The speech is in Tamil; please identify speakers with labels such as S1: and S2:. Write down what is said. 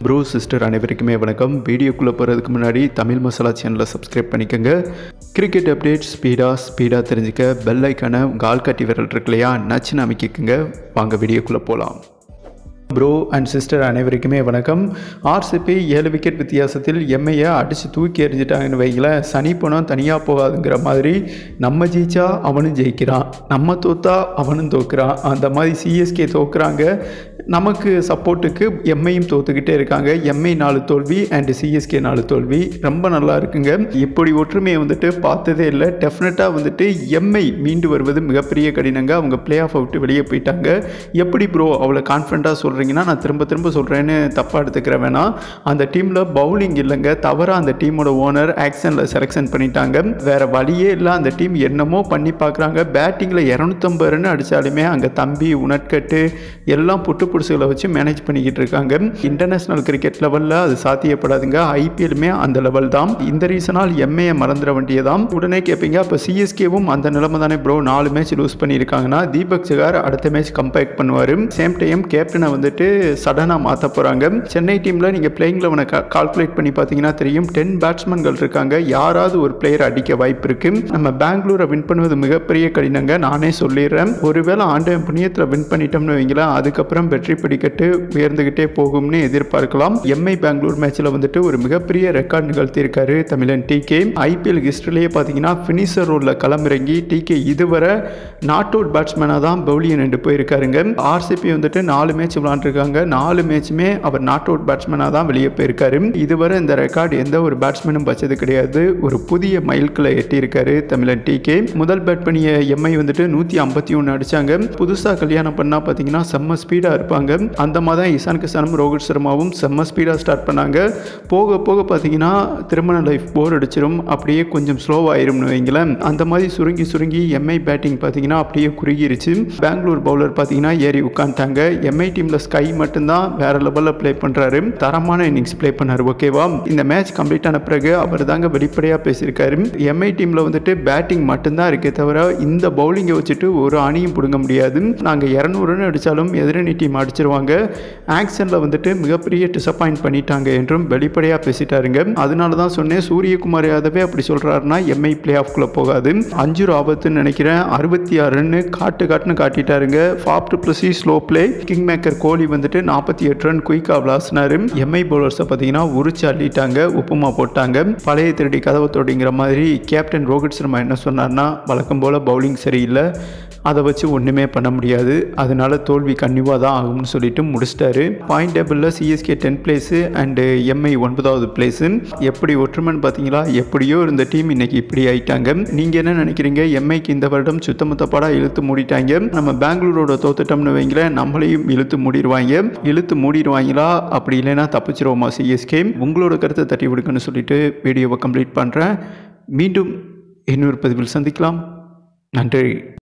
S1: ப்ரோ சிஸ்டர் அனைவருக்குமே வணக்கம் வீடியோக்குள்ளே போகிறதுக்கு முன்னாடி தமிழ் மசாலா சேனலை சப்ஸ்கிரைப் பண்ணிக்கோங்க கிரிக்கெட் அப்டேட் ஸ்பீடாக ஸ்பீடாக தெரிஞ்சுக்க பெல் ஐக்கான உங்கள் ஆள்காட்டி விரல் இருக்கு இல்லையா நச்சுன்னு அமைக்கிக்குங்க வாங்க வீடியோக்குள்ளே போகலாம் ப்ரோ அண்ட் சிஸ்டர் அனைவருக்குமே வணக்கம் ஆர்சிபி ஏழு விக்கெட் வித்தியாசத்தில் எம்ஐயை அடித்து தூக்கி எறிஞ்சிட்டாங்கன்னு வைங்களேன் சனி பணம் தனியாக போகாதுங்கிற மாதிரி நம்ம ஜெயிச்சா அவனும் ஜெயிக்கிறான் நம்ம தோத்தா அவனும் தோக்குறான் அந்த மாதிரி சிஎஸ்கே தோக்குறாங்க நமக்கு சப்போர்ட்டுக்கு எம்ஐயும் தோத்துக்கிட்டே இருக்காங்க எம்ஐ நாலு தோல்வி அண்ட் சிஎஸ்கே நாலு தோல்வி ரொம்ப நல்லா இருக்குங்க இப்படி ஒற்றுமையை வந்துட்டு பார்த்ததே இல்லை டெஃபினட்டாக வந்துட்டு எம்ஐ மீண்டு வருவது மிகப்பெரிய கடினங்க அவங்க பிளே ஆஃப் விட்டு வெளியே போயிட்டாங்க எப்படி ப்ரோ அவ்வளோ கான்ஃபிடண்ட்டாக சொல்கிறீங்கன்னா நான் திரும்ப திரும்ப சொல்கிறேன்னு தப்பாக எடுத்துக்கிற வேணாம் அந்த டீமில் பவுலிங் இல்லைங்க தவறாக அந்த டீமோட ஓனர் ஆக்ஷனில் செலெக்ஷன் பண்ணிட்டாங்க வேறு வழியே இல்லை அந்த டீம் என்னமோ பண்ணி பார்க்குறாங்க பேட்டிங்கில் இரநூத்தம்பது ரன் அடித்தாலுமே அங்கே தம்பி உணர்கட்டு எல்லாம் புட்டு புடுசுகளை வச்சு மேனேஜ் பண்ணிக்கிட்டு இருக்காங்க இன்டர்நேஷ்னல் கிரிக்கெட் லெவலில் அது சாத்தியப்படாதுங்க ஐபிஎல்லுமே அந்த லெவல் தான் இந்த ரீசனால் எம்ஏயை மறந்துட வேண்டியதான் உடனே கேட்பீங்க அப்போ சிஎஸ்கேவும் அந்த நிலைமை தானே ப்ரோ நாலு மேட்ச் லூஸ் பண்ணியிருக்காங்கன்னா தீபக் சகார் அடுத்த மேட்ச் கம்பேக் பண்ணுவார் சேம் டைம் கேப்டனை வந்துட்டு சடனாக மாற்ற போகிறாங்க சென்னை டீமில் நீங்கள் பிளேயிங் லெவனை கால்குலேட் பண்ணி பார்த்தீங்கன்னா தெரியும் டென் பேட்ஸ்மேன்கள் இருக்காங்க யாராவது ஒரு பிளேயர் அடிக்க வாய்ப்பு இருக்கு நம்ம பெங்களூரை வின் பண்ணுவது மிகப்பெரிய கடினங்க நானே சொல்லிடுறேன் ஒருவேளை ஆண்டவன் புண்ணியத்தில் வின் பண்ணிட்டோம்னு வைங்களேன் அதுக்கப்புறம் வெற்றி பிடிக்கட்டு உயர்ந்துகிட்டே போகும்னு எதிர்பார்க்கலாம் எம்ஐ பெங்களூர் மேட்ச்சில் வந்துட்டு ஒரு மிகப்பெரிய ரெக்கார்ட் நிகழ்த்தியிருக்காரு தமிழன் டிகே ஐபிஎல் ஹிஸ்டரிலேயே பார்த்தீங்கன்னா ஃபினிஷர் ரோலில் களமிறங்கி டிகே இதுவரை நாட் அவுட் பேட்ஸ்மேனாக தான் பவுலியன் ரெண்டு போயிருக்காருங்க ஆர்சிபி வந்துட்டு நாலு மேட்ச் விளாண்டுருக்காங்க நாலு மேட்சுமே அவர் நாட் அவுட் பேட்ஸ்மேனாக தான் வெளியே போயிருக்காரு இதுவரை இந்த ரெக்கார்டு எந்த ஒரு பேட்ஸ்மேனும் வச்சது கிடையாது ஒரு புதிய மைல்களை எட்டியிருக்காரு தமிழன் டிகே முதல் பேட் பண்ணிய எம்ஐ வந்துட்டு நூற்றி ஐம்பத்தி ஒன்று அடித்தாங்க புதுசாக கல்யாணம் பண்ணால் பார்த்தீங்கன்னா செம்ம ஸ்பீடாக இருப்பாங்க அந்த மாதிரி தான் இசான் கிசானும் ரோஹித் சர்மாவும் செம்ம ஸ்பீடாக ஸ்டார்ட் பண்ணாங்க போக போக பார்த்தீங்கன்னா திருமண லைஃப் போர் அடிச்சிடும் அப்படியே கொஞ்சம் ஸ்லோவாயிரும்னு வைங்களேன் அந்த மாதிரி சுருங்கி சுருங்கி எம்ஐ பேட்டிங் பார்த்தீங்கன்னா அப்படியே குறுகிருச்சு பெங்களூர் பவுலர் பார்த்தீங்கன்னா ஏறி உட்காந்துட்டாங்க எம்ஐ டீமில் ஸ்கை மட்டும்தான் வேற லெவலில் ப்ளே பண்ணுறாரு தரமான இன்னிங்ஸ் ப்ளே பண்ணார் ஓகேவா இந்த மேட்ச் கம்ப்ளீட் ஆன பிறகு அவர் தாங்க வெளிப்படையாக பேசியிருக்காரு எம்ஐ டீமில் வந்துட்டு பேட்டிங் மட்டும்தான் இருக்கே தவிர இந்த பவுலிங்கை வச்சுட்டு ஒரு அணியும் பிடுங்க முடியாது நாங்கள் இரநூறு ரன் அடித்தாலும் எதிரணி டீம் அடிச்சிருவாங்க ஆக்ஷனில் வந்துட்டு மிகப்பெரிய டிசப்பாயிண்ட் பண்ணிட்டாங்க என்றும் வெளிப்படையாக பேசிட்டாருங்க அதனால தான் சொன்னேன் சூரியகுமார் யாதவே அப்படி சொல்கிறாருன்னா எம்ஐ பிளே ஆஃப்குள்ளே போகாது அஞ்சு ஆபத்துன்னு நினைக்கிறேன் அறுபத்தி ஆறு ரன்னு காட்டு காட்டுன்னு காட்டிட்டாருங்க ஃபாப்ட் plus slow play king maker Kohli வந்துட்டு நாற்பத்தி எட்டு ரன் குயிக்காக விளாசினாரு எம்ஐ பவுலர்ஸை பார்த்தீங்கன்னா உரிச்சு அள்ளிட்டாங்க உப்புமா போட்டாங்க பழைய திருடி கதவை தொடிங்கிற மாதிரி கேப்டன் ரோஹித் சர்மா என்ன சொன்னார்னா வழக்கம் போல் பவுலிங் சரியில்லை அதை வச்சு ஒன்றுமே பண்ண முடியாது அதனால தோல்வி கன்னிவாக தான் ஆகும்னு சொல்லிட்டு முடிச்சிட்டாரு பாயிண்ட் டேபிளில் CSK ten place and MI ஒன்பதாவது பிளேஸு எப்படி ஒற்றுமைன்னு பார்த்தீங்களா எப்படியோ இருந்த டீம் இன்னைக்கு இப்படி ஆயிட்டாங்க நீங்கள் என்ன நினைக்கிறீங்க எம்ஐக்கு இந்த வருடம் சுத்தமுத்தப்பாடாக இழுத்து மூடிட்டாங்க நம்ம பெங்களூரோட தோத்துட்டோம்னு வைங்களேன் நம்மளையும் இழுத்து மூடிடுவாங்க இழுத்து மூடிடுவாங்களா அப்படி இல்லைன்னா தப்பிச்சிருவோமா சிஎஸ்கே உங்களோட கருத்தை தட்டி விடுங்கன்னு சொல்லிட்டு வீடியோவை கம்ப்ளீட் பண்ணுறேன் மீண்டும் இன்னொரு பதிவில் சந்திக்கலாம் நன்றி